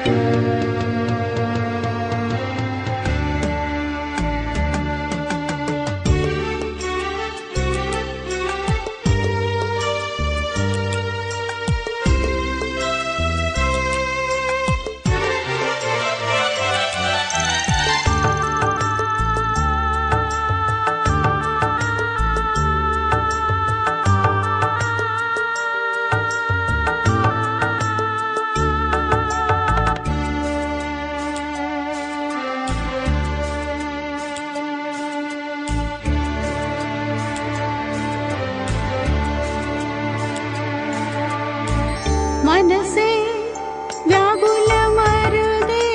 മനസ്സേ വ്യാകുലമരുതേ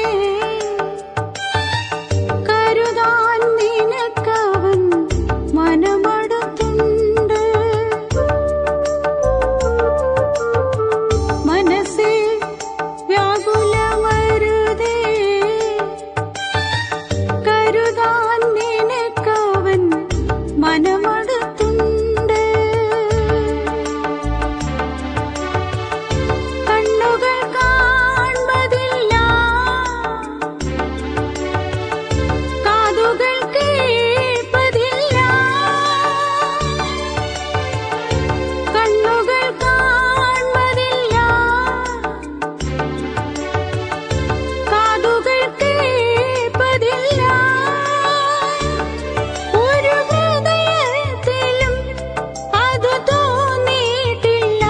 കരുതാൻ നിനക്കവൻ മനമടുത്തുണ്ട് മനസ്സേ വ്യാകുലമരുതേ കരുതാൻ നിനക്കവൻ മനമടുത്തുണ്ട് കണ്ണുകൾ കാൺമതില്ല കാതുകൾ കേൾപ്പതില്ല കണ്ണുകൾ കാൺമതില്ല കാതുകൾ കേൾപ്പതില്ല ഒരു ഹൃദയത്തിലും അത് തോന്നിയിട്ടില്ല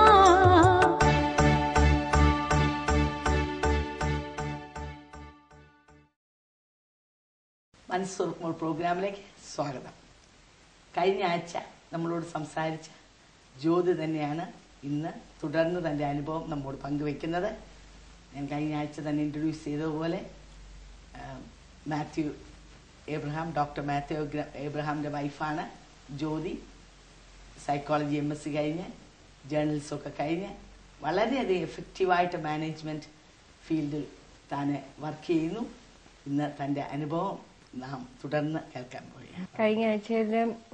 മനസ്സുറക്കുമ്പോൾ പ്രോഗ്രാമിലേക്ക് സ്വാഗതം കഴിഞ്ഞ ആഴ്ച നമ്മളോട് സംസാരിച്ച ജ്യോതി തന്നെയാണ് ഇന്ന് തുടർന്ന് തൻ്റെ അനുഭവം നമ്മോട് പങ്കുവെക്കുന്നത് ഞാൻ കഴിഞ്ഞ ആഴ്ച തന്നെ ഇൻട്രൊഡ്യൂസ് ചെയ്തതുപോലെ ആ, മാത്യു എബ്രഹാം ഡോക്ടർ മാത്യു എഗ്ര- എബ്രഹാമിൻ്റെ വൈഫാണ് Jyothi psychology M S C കഴിഞ്ഞ് ജേർണലിസമൊക്കെ കഴിഞ്ഞ് വളരെയധികം എഫക്റ്റീവായിട്ട് മാനേജ്മെൻറ്റ് ഫീൽഡിൽ താൻ വർക്ക് ചെയ്യുന്നു ഇന്ന് തൻ്റെ അനുഭവം നാം തുടർന്ന് കേൾക്കാൻ പോവുകയാണ് കഴിഞ്ഞ ആഴ്ചയിൽ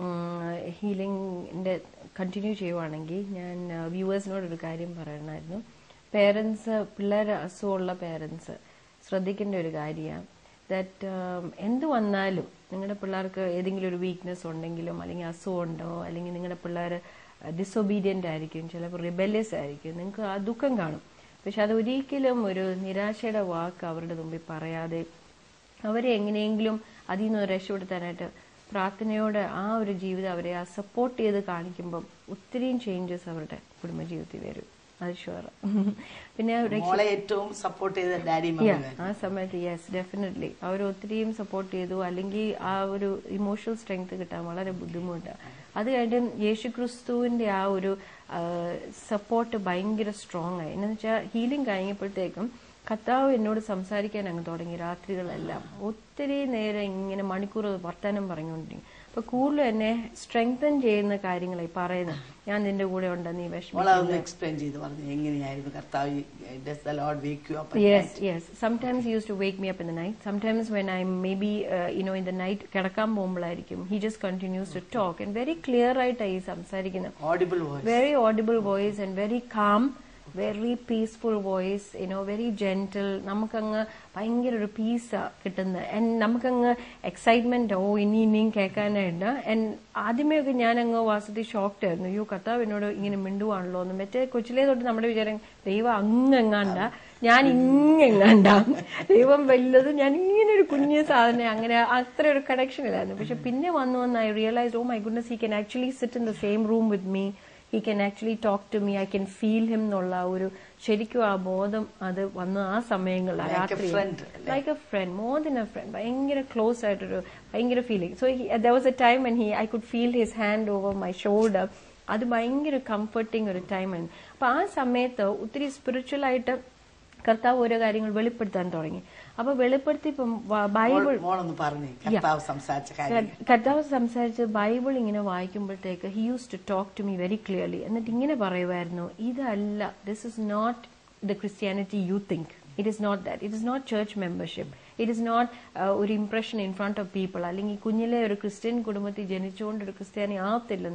ഹീലിംഗിന്റെ കണ്ടിന്യൂ ചെയ്യുവാണെങ്കിൽ ഞാൻ വ്യൂവേഴ്സിനോട് ഒരു കാര്യം പറയണമായിരുന്നു പേരൻസ് പിള്ളേർ അസുഖമുള്ള പേരൻസ് ശ്രദ്ധിക്കേണ്ട ഒരു കാര്യമാണ് ദാറ്റ് എന്ത് വന്നാലും നിങ്ങളുടെ പിള്ളേർക്ക് ഏതെങ്കിലും ഒരു വീക്ക്നെസ് ഉണ്ടെങ്കിലും അല്ലെങ്കിൽ അസുഖമുണ്ടോ അല്ലെങ്കിൽ നിങ്ങളുടെ പിള്ളേർ ഡിസൊബീഡിയന്റ് ആയിരിക്കും ചിലപ്പോൾ റിബല്യസ് ആയിരിക്കും നിങ്ങൾക്ക് ആ ദുഃഖം കാണും പക്ഷെ അത് ഒരിക്കലും ഒരു നിരാശയുടെ വാക്ക് അവരുടെ മുമ്പിൽ പറയാതെ അവരെ എങ്ങനെയെങ്കിലും അതിൽ നിന്ന് രക്ഷപ്പെടുത്താനായിട്ട് പ്രാർത്ഥനയോടെ ആ ഒരു ജീവിതം അവരെ ആ സപ്പോർട്ട് ചെയ്ത് കാണിക്കുമ്പം ഒത്തിരിയും ചേഞ്ചസ് അവരുടെ കുടുംബജീവിതത്തിൽ വരും അത് ഷുവർ പിന്നെ രക്ഷ- മോളെ ഏറ്റവും സപ്പോർട്ട് ചെയ്ത ഡാഡി Yeah, മമ്മി ആ സമയത്ത് യെസ് ഡെഫിനറ്റ്ലി അവർ ഒത്തിരിയും സപ്പോർട്ട് ചെയ്തു അല്ലെങ്കിൽ ആ ഒരു ഇമോഷണൽ സ്ട്രെങ്ത് കിട്ടാൻ വളരെ ബുദ്ധിമുട്ടാണ് അത് കഴിഞ്ഞ് യേശുക്രിസ്തുവിന്റെ ആ ഒരു സപ്പോർട്ട് ഭയങ്കര സ്ട്രോങ് ആയി എന്ന് വെച്ചാൽ ഹീലിംഗ് കഴിഞ്ഞപ്പോഴത്തേക്കും കർത്താവ് എന്നോട് സംസാരിക്കാൻ അങ്ങ് തുടങ്ങി രാത്രികളെല്ലാം ഒത്തിരി നേരം ഇങ്ങനെ മണിക്കൂർ വർത്തമാനം പറഞ്ഞുകൊണ്ടിരിക്കും അപ്പൊ കൂടുതലും എന്നെ സ്ട്രെങ്തൻ ചെയ്യുന്ന കാര്യങ്ങളായി പറയുന്നത് ഞാൻ നിന്റെ കൂടെ ഉണ്ട് നീ മോളെ വിഷമിക്കരുത് അതൊന്ന് എക്സ്പ്ലെയിൻ ചെയ്ത് പറഞ്ഞു എങ്ങനെയായിരുന്നു കർത്താവ് does the lord wake you up Yes, yes. Sometimes he used to wake me up in the night. Sometimes when I'm maybe, uh, you know, in the night, കിടക്കാൻ പോകുമ്പോഴായിരിക്കും he just continues to talk and very clear ആയിട്ടായി സംസാരിക്കുന്നത് audible voice very audible voice and very calm very peaceful voice you know very gentle നമുക്കങ്ങ് ഭയങ്കര ഒരു പീസാ കിട്ടുന്നത് and നമുക്കങ്ങ് excitement ഓ ഇനി ഇനിയും കേൾക്കാനായിട്ട് ആൻഡ് ആദ്യമേ ഒക്കെ ഞാൻ അങ്ങ് വാസത്തിൽ ഷോക്ഡ് ആയിരുന്നു അയ്യോ കർത്താവ് എന്നോട് ഇങ്ങനെ മിണ്ടുവാണല്ലോ എന്ന് മറ്റേ കൊച്ചിലേ തൊട്ട് നമ്മുടെ വിചാരം ദൈവം അങ്ങെങ്ങാണ്ട ഞാൻ ഇങ്ങെങ്ങാണ്ട ദൈവം വലുത് ഞാൻ ഇങ്ങനെ ഒരു കുഞ്ഞു സാധനം അങ്ങനെ അത്ര ഒരു കണക്ഷൻ ഇല്ലായിരുന്നു പക്ഷെ പിന്നെ വന്നു വന്ന് I realise oh my goodness he can actually sit in the same room with me he can actually talk to me I can feel him എന്നുള്ള ആ ഒരു ശരിക്കും ആ ബോധം അത് വന്നു ആ സമയങ്ങളിൽ Like a രാത്രി friend, അല്ലേ? Like a friend more than a friend ഭയങ്കര ക്ലോസ് ആയിട്ടൊരു ഭയങ്കര feeling so there was a time and he I could feel his hand over my shoulder അത് ഭയങ്കര കംഫർട്ടിങ് ഒരു ടൈമാണ് അപ്പൊ ആ സമയത്ത് ഒത്തിരി സ്പിരിച്വൽ ആയിട്ട് കർത്താവ് ഓരോ കാര്യങ്ങൾ വെളിപ്പെടുത്താൻ തുടങ്ങി അപ്പൊ വെളിപ്പെടുത്തി ഇപ്പം വ- ബൈബിൾ മോളൊന്ന് പറഞ്ഞു കർത്താവ് സംസാരിച്ച കാര്യം കർത്താവ് സംസാരിച്ച് ബൈബിൾ ഇങ്ങനെ വായിക്കുമ്പോഴത്തേക്ക് he use to talk to me very clearly എന്നിട്ട് ഇങ്ങനെ പറയുമായിരുന്നു ഇതല്ല this is not the Christianity you think it is not that it is not church membership it is not ഒരു impression in front of people അല്ലെങ്കിൽ കുഞ്ഞിലെ ഒരു Christian കുടുംബത്തിൽ ജനിച്ചുകൊണ്ട് ഒരു ക്രിസ്ത്യാനി ആവത്തില്ലെന്ന്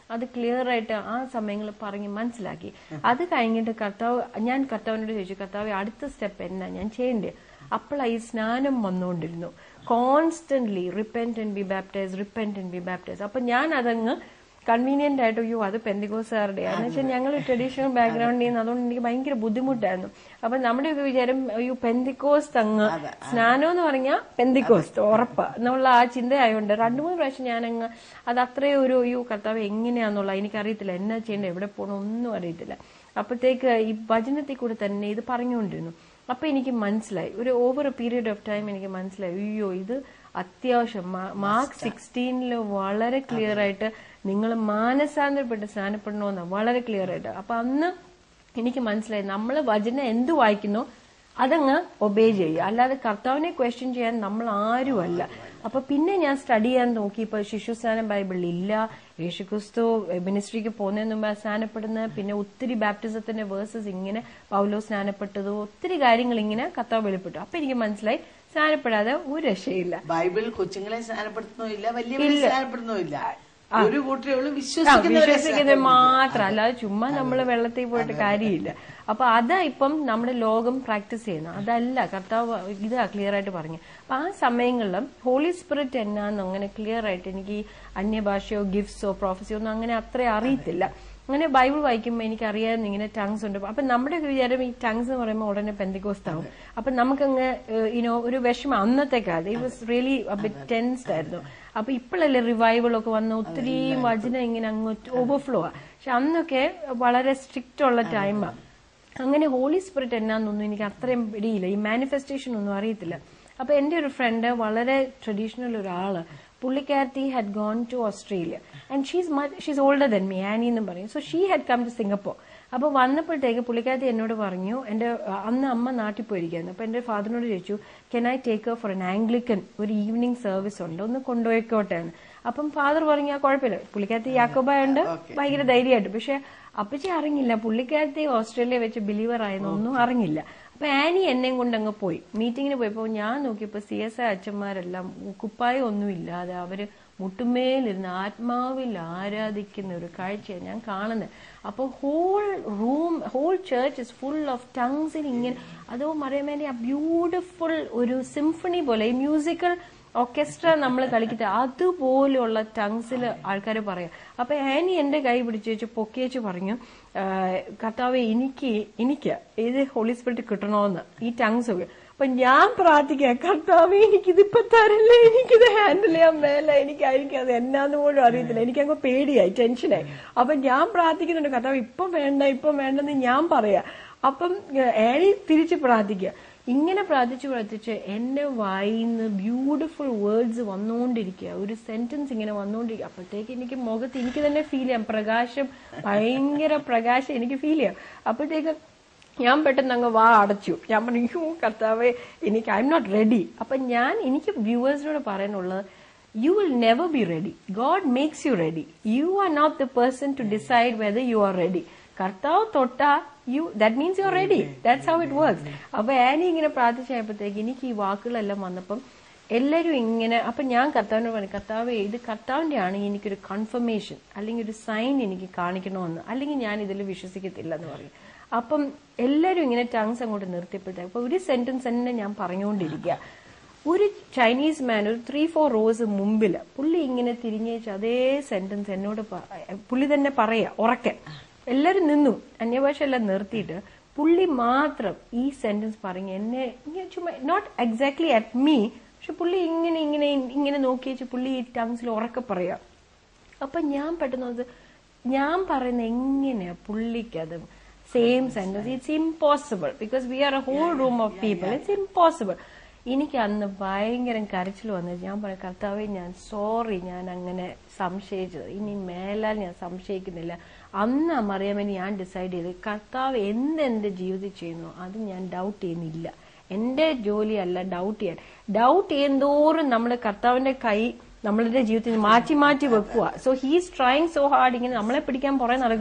അത് ക്ലിയർ ആയിട്ട് ആ സമയങ്ങളിൽ പറഞ്ഞ് മനസ്സിലാക്കി അത് കഴിഞ്ഞിട്ട് കർത്താവ് ഞാൻ കർത്താവിനോട് ചോദിച്ചു കർത്താവ് അടുത്ത സ്റ്റെപ്പ് എന്നാ ഞാൻ ചെയ്യേണ്ടത് അപ്പോഴാണ് ഈ സ്നാനം വന്നുകൊണ്ടിരുന്നു constantly repent and be baptise repent and be baptise അപ്പൊ ഞാൻ അതങ്ങ് കൺവീനിയന്റ് ആയിട്ട് അയ്യോ അത് പെന്തികോസാറുടെ എന്ന് വെച്ചാൽ ഞങ്ങൾ ട്രഡീഷണൽ ബാക്ക്ഗ്രൗണ്ടിൽ നിന്ന് അതുകൊണ്ട് എനിക്ക് ഭയങ്കര ബുദ്ധിമുട്ടായിരുന്നു അപ്പൊ നമ്മുടെയൊക്കെ വിചാരം അയ്യോ പെന്തിക്കോസ്ത് അങ്ങ് സ്നാനം എന്ന് പറഞ്ഞാൽ പെന്തിക്കോസ്ത് ഉറപ്പ് എന്നുള്ള ആ ചിന്തയായതുകൊണ്ട് രണ്ടു മൂന്ന് പ്രാവശ്യം ഞാനങ്ങ് അത് അത്രയും ഒരു അയ്യോ കർത്താവ് എങ്ങനെയാന്നുള്ള എനിക്കറിയത്തില്ല എന്നാ ചെയ്യേണ്ടത് എവിടെ പോകണം ഒന്നും അറിയത്തില്ല അപ്പോഴത്തേക്ക് ഈ ഭജനത്തിൽ കൂടെ തന്നെ ഇത് പറഞ്ഞുകൊണ്ടിരുന്നു അപ്പൊ എനിക്ക് മനസ്സിലായി ഒരു over a period of time എനിക്ക് മനസ്സിലായി അയ്യോ ഇത് അത്യാവശ്യം മാർക്ക് സിക്സ്റ്റീനില് വളരെ ക്ലിയർ ആയിട്ട് നിങ്ങൾ മാനസാന്തരപ്പെട്ട് സ്നാനപ്പെടണമെന്ന് വളരെ ക്ലിയർ ആയിട്ട് അപ്പൊ അന്ന് എനിക്ക് മനസ്സിലായി നമ്മൾ വചനം എന്ത് വായിക്കുന്നോ അതങ്ങ് ഒബേ ചെയ്യുക അല്ലാതെ കർത്താവിനെ ക്വസ്റ്റ്യൻ ചെയ്യാൻ നമ്മൾ ആരുമല്ല അപ്പൊ പിന്നെ ഞാൻ സ്റ്റഡി ചെയ്യാൻ നോക്കി ഇപ്പൊ ശിശുസ്ഥാനം ബൈബിളിൽ ഇല്ല യേശുക്രിസ്തു മിനിസ്ട്രിക്ക് പോകുന്നതിന് മുമ്പ് സ്നാനപ്പെടുന്നത് പിന്നെ ഒത്തിരി ബാപ്റ്റിസത്തിന്റെ വേഴ്സസ് ഇങ്ങനെ പൗലോ സ്നാനപ്പെട്ടതോ ഒത്തിരി കാര്യങ്ങൾ ഇങ്ങനെ കർത്താവ് വെളിപ്പെട്ടു അപ്പൊ എനിക്ക് മനസ്സിലായി സ്നാനപ്പെടാതെ ഒരു രക്ഷയില്ല ബൈബിൾ കൊച്ചുങ്ങളെ സ്നാനപ്പെടുത്തുന്നില്ല വലിയവരെ സ്നാനപ്പെടുന്നില്ല ഒരു കൂട്ടരേ ഉള്ളൂ ആ, വിശ്വസിക്കുന്നവരെ വിശ്വസിക്കുന്നത് മാത്രം അല്ലാതെ ചുമ്മാ നമ്മൾ വെള്ളത്തിൽ പോയിട്ട് കാര്യമില്ല അപ്പൊ അതാ ഇപ്പം നമ്മുടെ ലോകം പ്രാക്ടീസ് ചെയ്യുന്നത് അതല്ല കർത്താവ് ഇതാ ക്ലിയർ ആയിട്ട് പറഞ്ഞു അപ്പൊ ആ സമയങ്ങളിലും ഹോളി സ്പിരിറ്റ് എന്നാന്ന് അങ്ങനെ ക്ലിയർ ആയിട്ട് എനിക്ക് ഈ അന്യഭാഷയോ ഗിഫ്റ്റ്സോ പ്രൊഫസിയോ ഒന്നും അങ്ങനെ അത്ര അറിയത്തില്ല അങ്ങനെ ബൈബിൾ വായിക്കുമ്പോൾ എനിക്ക് അറിയാവുന്ന ഇങ്ങനെ ടങ്സ് ഉണ്ട് അപ്പൊ നമ്മുടെ വിചാരം ഈ ടങ്സ് എന്ന് പറയുമ്പോൾ ഉടനെ പെന്തിക്കോസ്താവും അപ്പൊ നമുക്കങ്ങ് ഇനോ ഒരു വിഷമം അന്നത്തെ കാലത്ത് ഇറ്റ് വാസ് റിയലി ടെൻസ്ഡ് ആയിരുന്നു അപ്പൊ ഇപ്പോഴല്ലേ റിവൈവലൊക്കെ വന്ന് ഒത്തിരി വചനം ഇങ്ങനെ അങ്ങ് ഓവർഫ്ലോ ആ പക്ഷെ അന്നൊക്കെ വളരെ സ്ട്രിക്റ്റ് ഉള്ള ടൈമാണ് അങ്ങനെ ഹോളി സ്പിരിറ്റ് എന്നാന്നൊന്നും എനിക്ക് അത്രയും പിടിയില്ല ഈ മാനിഫെസ്റ്റേഷൻ ഒന്നും അറിയത്തില്ല അപ്പൊ എന്റെ ഒരു ഫ്രണ്ട് വളരെ ട്രഡീഷണൽ ഒരാള് പുള്ളിക്കാരത്തി had gone to Australia and she's she's older than me Annie എന്നും പറയും so she had come to Singapore അപ്പൊ വന്നപ്പോഴത്തേക്ക് പുള്ളിക്കാരത്തി എന്നോട് പറഞ്ഞു എന്റെ അഹ് അന്ന് അമ്മ നാട്ടിൽ പോയിരിക്കുന്നു അപ്പൊ എന്റെ ഫാദറിനോട് ചോദിച്ചു can I take for an Anglican ഒരു ഈവനിങ് സർവീസ് ഉണ്ട് ഒന്ന് കൊണ്ടുപോയിക്കോട്ടെ എന്ന് അപ്പം ഫാദർ പറഞ്ഞു ആ കുഴപ്പമില്ല പുള്ളിക്കാരത്തി യാക്കോബായുണ്ട് ഭയങ്കര ധൈര്യമായിട്ട് പക്ഷെ അപ്പച്ചി അറിഞ്ഞില്ല പുള്ളിക്കാരത്തി ഓസ്ട്രേലിയ വെച്ച് ബിലീവർ ആയെന്നൊന്നും അറിഞ്ഞില്ല അപ്പൊ ആനി എന്നെയും കൊണ്ട് അങ്ങ് പോയി മീറ്റിങ്ങിന് പോയപ്പോ ഞാൻ നോക്കിയപ്പോ സി എസ് ഐ അച്ഛന്മാരെല്ലാം കുപ്പായം ഒന്നും ഇല്ലാതെ അവര് മുട്ടുമേലിരുന്ന് ആത്മാവിൽ ആരാധിക്കുന്ന ഒരു കാഴ്ചയാണ് ഞാൻ കാണുന്നത് അപ്പൊ whole room whole church is full of ടങ്സിൽ ഇങ്ങനെ അതോ മറിയാമേന്റെ ആ ബ്യൂട്ടിഫുൾ ഒരു സിംഫണി പോലെ ഈ മ്യൂസിക്കൽ ഓർക്കസ്ട്ര നമ്മൾ കളിക്കത്തെ അതുപോലെയുള്ള ടങ്സിൽ ആൾക്കാർ പറയാം അപ്പൊ ആനി എന്റെ കൈ പിടിച്ച് വെച്ച് പൊക്കി വെച്ച് പറഞ്ഞു "ആ, കർത്താവെ എനിക്ക് എനിക്ക് ഇത് ഹോളി സ്പിരിറ്റ് കിട്ടണമെന്ന് ഈ ടങ്സ് ഒക്കെ അപ്പൊ ഞാൻ പ്രാർത്ഥിക്കാം കർത്താവെ എനിക്കിതിപ്പോ തരല്ലേ എനിക്കിത് ഹാൻഡിൽ ചെയ്യാൻ മേല എനിക്കായിരിക്കും അത് എന്നാന്ന് പോലും അറിയത്തില്ല എനിക്കങ്ങ് പേടിയായി ടെൻഷനായി അപ്പൊ ഞാൻ പ്രാർത്ഥിക്കുന്നുണ്ട് കർത്താവ് ഇപ്പൊ വേണ്ട ഇപ്പൊ വേണ്ടെന്ന് ഞാൻ പറയാ അപ്പം ആനി തിരിച്ച് പ്രാർത്ഥിക്കുക ഇങ്ങനെ പ്രാർത്ഥിച്ച് പ്രാർത്ഥിച്ച് എന്റെ വായിന്ന് ബ്യൂട്ടിഫുൾ വേർഡ്സ് വന്നുകൊണ്ടിരിക്കുക ഒരു സെന്റൻസ് ഇങ്ങനെ വന്നുകൊണ്ടിരിക്കുക അപ്പോഴത്തേക്ക് എനിക്ക് മുഖത്ത് എനിക്ക് തന്നെ ഫീൽ ചെയ്യാം പ്രകാശം ഭയങ്കര പ്രകാശം എനിക്ക് ഫീൽ ചെയ്യാം അപ്പോഴത്തേക്ക് ഞാൻ പെട്ടെന്ന് അങ്ങ് വാ അടച്ചു ഞാൻ പറഞ്ഞു "യ്യോ, കർത്താവേ എനിക്ക് ഐ എം നോട്ട് റെഡി അപ്പൊ ഞാൻ എനിക്ക് വ്യൂവേഴ്സിനോട് പറയാനുള്ളത് you will never be ready God makes you ready you are not the person to decide whether you are ready കർത്താവ് തൊട്ടാ you that means you are ready that's how it works അപ്പൊ ആനി ഇങ്ങനെ പ്രാർത്ഥിച്ചപ്പോഴത്തേക്ക് എനിക്ക് ഈ വാക്കുകളെല്ലാം വന്നപ്പം എല്ലാരും ഇങ്ങനെ അപ്പൊ ഞാൻ കർത്താവിനോട് പറഞ്ഞു കർത്താവ് ഇത് കർത്താവിന്റെ ആണ് എനിക്കൊരു കൺഫർമേഷൻ അല്ലെങ്കിൽ ഒരു സൈൻ എനിക്ക് കാണിക്കണമെന്ന് അല്ലെങ്കിൽ ഞാൻ ഇതിൽ വിശ്വസിക്കത്തില്ല എന്ന് പറയും അപ്പം എല്ലാരും ഇങ്ങനെ ടങ്സ് അങ്ങോട്ട് നിർത്തിയപ്പോഴത്തേക്ക് അപ്പൊ ഒരു സെന്റൻസ് തന്നെ ഞാൻ പറഞ്ഞുകൊണ്ടിരിക്കുക ഒരു ചൈനീസ് മാൻ ഒരു ത്രീ ഫോർ റോസ് മുമ്പില് പുള്ളി ഇങ്ങനെ തിരിഞ്ഞേച്ച് അതേ സെന്റൻസ് എന്നോട് പ- പുള്ളി തന്നെ പറയാ ഉറക്കെ എല്ലാരും നിന്നു അന്യഭാഷ എല്ലാം നിർത്തിയിട്ട് പുള്ളി മാത്രം ഈ സെന്റൻസ് പറഞ്ഞു എന്നെ ഇങ്ങനെ ചുമ്മാ നോട്ട് എക്സാക്ട്ലി അറ്റ് മീ പക്ഷെ പുള്ളി ഇങ്ങനെ ഇങ്ങനെ ഇങ്ങനെ നോക്കി വെച്ച് പുള്ളി ഈ ടങ്സിൽ ഉറക്കെ പറയാ അപ്പൊ ഞാൻ പെട്ടെന്ന് അത് ഞാൻ പറയുന്ന എങ്ങനെയാ പുള്ളിക്കത് same sentence it's impossible because we are a whole room of people it's impossible എനിക്ക് അന്ന് ഭയങ്കര കരച്ചിൽ വന്നത് ഞാൻ പറഞ്ഞു കർത്താവെ ഞാൻ സോറി ഞാൻ അങ്ങനെ സംശയിച്ചത് ഇനി മേലാൽ ഞാൻ സംശയിക്കുന്നില്ല അന്ന് മറിയാമേനി ഞാൻ ഡിസൈഡ് ചെയ്ത് കർത്താവ് എന്ത് എന്റെ ജീവിതത്തിൽ ചെയ്യുന്നു അത് ഞാൻ ഡൗട്ട് ചെയ്യുന്നില്ല എന്റെ ജോലിയല്ല ഡൗട്ട് ചെയ്യാൻ ഡൗട്ട് ചെയ്യുന്തോറും നമ്മൾ കർത്താവിന്റെ കൈ നമ്മളുടെ ജീവിതത്തിൽ മാറ്റി മാറ്റി വെക്കുക so he's trying so hard ഇങ്ങനെ നമ്മളെ പിടിക്കാൻ പുറകെ നടക്കുമ്പോൾ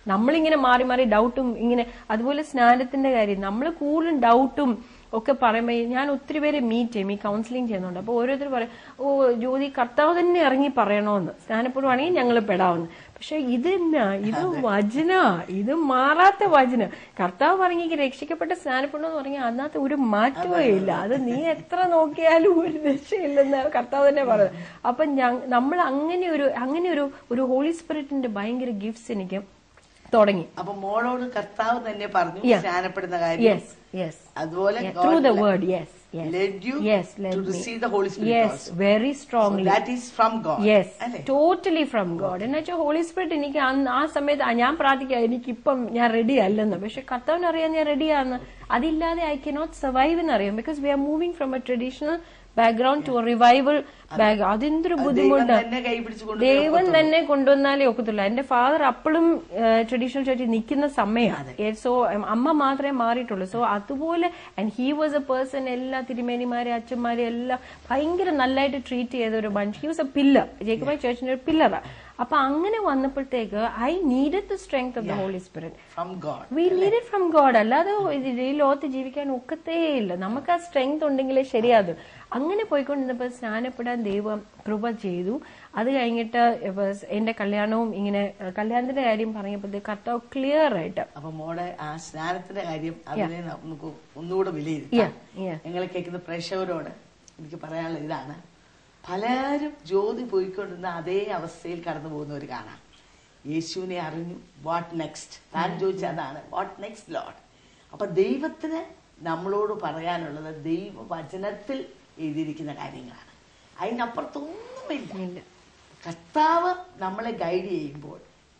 നമ്മളിങ്ങനെ മാറി മാറി ഡൗട്ടും ഇങ്ങനെ അതുപോലെ സ്നാനത്തിന്റെ കാര്യം നമ്മൾ കൂടുതലും ഡൗട്ടും ഒക്കെ പറയുമ്പോൾ ഞാൻ ഒത്തിരി പേരെ മീറ്റ് ചെയ്യും ഈ കൗൺസിലിംഗ് ചെയ്യുന്നുണ്ട് അപ്പോൾ ഓരോരുത്തർ പറയും ഓ ജ്യോതി കർത്താവ് തന്നെ ഇറങ്ങി പറയണമെന്ന് സ്നാനപ്പെടുവാണെങ്കിൽ ഞങ്ങൾ പെടാവുന്നു പക്ഷെ ഇതെന്നാ ഇത് വചന ഇത് മാറാത്ത വചന കർത്താവ് പറഞ്ഞെങ്കിൽ രക്ഷിക്കപ്പെട്ട സ്നാനപ്പെടണമെന്ന് പറഞ്ഞാൽ അതിനകത്ത് ഒരു മാറ്റവും ഇല്ല അത് നീ എത്ര നോക്കിയാലും ഒരു രക്ഷയില്ലെന്ന് കർത്താവ് തന്നെ പറയുന്നത് അപ്പൊ ഞ- നമ്മൾ അങ്ങനെ ഒരു അങ്ങനെ ഒരു ഒരു ഹോളി സ്പിരിറ്റിന്റെ ഭയങ്കര ഗിഫ്റ്റ്സ് എനിക്ക് തുടങ്ങി അപ്പൊ മോളോട് കർത്താവ് തന്നെ പറഞ്ഞു Yeah. സ്നാനപ്പെടുന്ന കാര്യം യെസ് യെസ് അതുപോലെ through the God word yes led you yes to receive the Holy Spirit yes also. Very So strongly that is from God. Yes അല്ലേ? ടോട്ടലി ഫ്രം ഗോഡ് എന്ന് വെച്ചാൽ ഹോളി സ്പിരിറ്റ് എനിക്ക് അന്ന് ആ സമയത്ത് ആ ഞാൻ പ്രാർത്ഥിക്കാം എനിക്കിപ്പം ഞാൻ റെഡി അല്ലെന്ന് പക്ഷെ കർത്താവിന് അറിയാൻ ഞാൻ റെഡിയാന്ന് അതില്ലാതെ ഐ കനോട്ട് സർവൈവ് എന്നറിയാം because we are moving from a traditional background to revival back അതെന്തൊരു അത് ദൈവം ബുദ്ധിമുട്ടാണ് തന്നെ കൈപിടിച്ച് കൊണ്ട് ദൈവം തന്നെ കൊണ്ടുവന്നാലേ ഒക്കത്തുള്ളൂ എന്റെ ഫാദർ അപ്പോഴും ട്രഡീഷണൽ ചർച്ചിൽ നിൽക്കുന്ന സമയമാണ് സോ അമ്മ മാത്രമേ മാറിയിട്ടുള്ളൂ സോ അതുപോലെ and he was a person എല്ലാ തിരുമേനിമാരെ അച്ഛന്മാരെ എല്ലാം ഭയങ്കര നല്ലതായിട്ട് ട്രീറ്റ് ചെയ്ത ഒരു മനുഷ്യൻ ഹി വാസ് എ പില്ലർ ജേക്കബായ് ചർച്ചിന്റെ ഒരു പില്ലറാണ് അപ്പൊ അങ്ങനെ വന്നപ്പോഴത്തേക്ക് I needed the strength of the holy spirit from God we need it from God അല്ലാതെ ഇത് ഈ ലോകത്ത് ജീവിക്കാൻ ഒക്കത്തേ ഇല്ല നമുക്ക് ആ സ്ട്രെങ്ത് ഉണ്ടെങ്കിലേ ശരിയാതും അങ്ങനെ പോയിക്കൊണ്ടിരുന്നപ്പോൾ സ്നാനപ്പെടാൻ ദൈവം കൃപ ചെയ്തു അത് കഴിഞ്ഞിട്ട് ഇപ്പൊ എന്റെ കല്യാണവും ഇങ്ങനെ ഏഹ്, കല്യാണത്തിന്റെ കാര്യം പറഞ്ഞപ്പോഴത്തേക്ക് കർത്താവ് ക്ലിയർ ആയിട്ട് അപ്പൊ മോടെ ആ സ്നാനത്തിന്റെ കാര്യം അതിനെ നമുക്ക് ഒന്നുകൂടെ Yeah, വിലയിരുത്താം yeah. ഞങ്ങളെ കേൾക്കുന്ന പ്രേക്ഷകരോട് എനിക്ക് പറയാനുള്ള ഇതാണ് പലരും ജ്യോതി പോയിക്കൊണ്ടിരുന്ന അതേ അവസ്ഥയിൽ കടന്നു പോകുന്നവർ കാണാം യേശുവിനെ അറിഞ്ഞു വാട്ട് നെക്സ്റ്റ് താൻ ചോദിച്ച അതാണ് വാട്ട് നെക്സ്റ്റ് ലോഡ് അപ്പൊ ദൈവത്തിന് നമ്മളോട് പറയാനുള്ളത് ദൈവവചനത്തിൽ എഴുതിയിരിക്കുന്ന കാര്യങ്ങളാണ് അതിനപ്പുറത്തൊന്നുമില്ല ഇല്ല കർത്താവ് നമ്മളെ ഗൈഡ് ചെയ്യുമ്പോൾ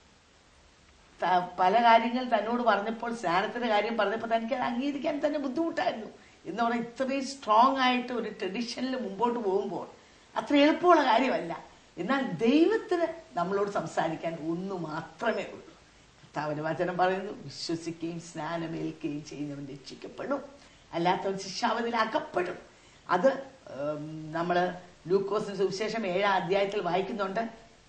ത- പല കാര്യങ്ങൾ തന്നോട് പറഞ്ഞപ്പോൾ സ്നാനത്തിന്റെ കാര്യം പറഞ്ഞപ്പോൾ തനിക്ക് അത് അംഗീകരിക്കാൻ തന്നെ ബുദ്ധിമുട്ടായിരുന്നു എന്ന് പറഞ്ഞാൽ ഇത്രയും സ്ട്രോങ് ആയിട്ട് ഒരു ട്രഡീഷനിൽ മുമ്പോട്ട് പോകുമ്പോൾ അത്ര എളുപ്പമുള്ള കാര്യമല്ല എന്നാൽ ദൈവത്തിന് നമ്മളോട് സംസാരിക്കാൻ ഒന്ന് മാത്രമേ ഉള്ളൂ കർത്താവിന്റെ വചനം പറയുന്നു വിശ്വസിക്കുകയും സ്നാനമേൽക്കുകയും ചെയ്യുന്നവൻ രക്ഷിക്കപ്പെടും അല്ലാത്തവൻ ശിക്ഷാവതിൽ അകപ്പെടും അത് ഉം, നമ്മള് ലൂക്കോസിന് സുവിശേഷം ഏഴാം അധ്യായത്തിൽ വായിക്കുന്നുണ്ട്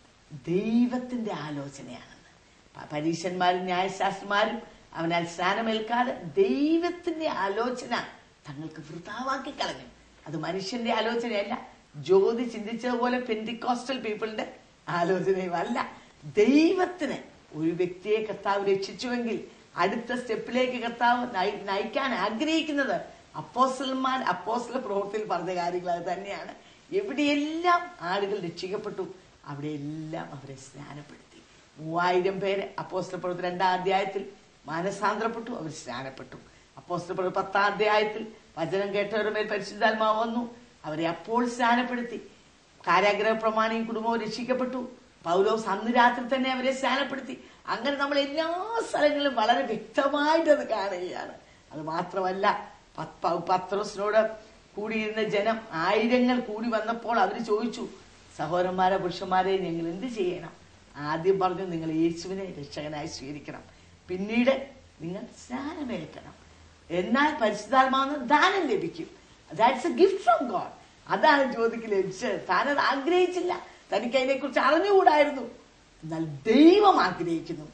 ദൈവത്തിന്റെ ആലോചനയാണെന്ന് പ- പരീശന്മാരും ന്യായശാസ്ത്രന്മാരും അവനാൽ സ്നാനമേൽക്കാതെ ദൈവത്തിന്റെ ആലോചന തങ്ങൾക്ക് വൃതാവാക്കി കളഞ്ഞു അത് മനുഷ്യന്റെ ആലോചനയല്ല ജ്യോതി ചിന്തിച്ചതുപോലെ പെന്റിക്കോസ്റ്റൽ പീപ്പിളിന്റെ ആലോചനയും അല്ല ദൈവത്തിന് ഒരു വ്യക്തിയെ കർത്താവ് രക്ഷിച്ചുവെങ്കിൽ അടുത്ത സ്റ്റെപ്പിലേക്ക് കർത്താവ് നയി- നയിക്കാൻ ആഗ്രഹിക്കുന്നത് അപ്പോസ്റ്റലന്മാർ അപ്പോസ്റ്റല പ്രവൃത്തിയിൽ പറഞ്ഞ കാര്യങ്ങൾ അത് തന്നെയാണ് എവിടെയെല്ലാം ആളുകൾ രക്ഷിക്കപ്പെട്ടു അവിടെയെല്ലാം അവരെ സ്നാനപ്പെടുത്തി മൂവായിരം പേര് അപ്പോസ്റ്റല പ്രവൃത്തി രണ്ടാം അധ്യായത്തിൽ മാനസാന്തരപ്പെട്ടു അവർ സ്നാനപ്പെട്ടു അപ്പോസ്റ്റല പ്രവൃത്തി പത്താം അധ്യായത്തിൽ വചനം കേട്ടവരുടെ മേൽ പരിശുദ്ധാത്മാവ് വന്നു അവരെ അപ്പോൾ സ്നാനപ്പെടുത്തി കാരാഗ്രഹ പ്രമാണിയും കുടുംബവും രക്ഷിക്കപ്പെട്ടു പൗലോസ് അന്ന് രാത്രി തന്നെ അവരെ സ്നാനപ്പെടുത്തി അങ്ങനെ നമ്മൾ എല്ലാ സ്ഥലങ്ങളിലും വളരെ വ്യക്തമായിട്ട് അത് കാണുകയാണ് അത് മാത്രമല്ല പത്ത് പ- പത്രോസിനോട് കൂടിയിരുന്ന ജനം ആയിരങ്ങൾ കൂടി വന്നപ്പോൾ അവർ ചോദിച്ചു സഹോദരന്മാരെ പുരുഷന്മാരെ ഞങ്ങൾ എന്ത് ചെയ്യണം ആദ്യം പറഞ്ഞു നിങ്ങൾ യേശുവിനെ രക്ഷകനായി സ്വീകരിക്കണം പിന്നീട് നിങ്ങൾ സ്നാനമേൽക്കണം എന്നാൽ പരിശുദ്ധാത്മാവിന് ദാനം ലഭിക്കും that's a gift from God അതാണ് ജ്യോതിക്ക് ലഭിച്ചത് താനത് ആഗ്രഹിച്ചില്ല തനിക്ക് അതിനെക്കുറിച്ച് അറിഞ്ഞുകൂടായിരുന്നു എന്നാൽ ദൈവം ആഗ്രഹിക്കുന്നു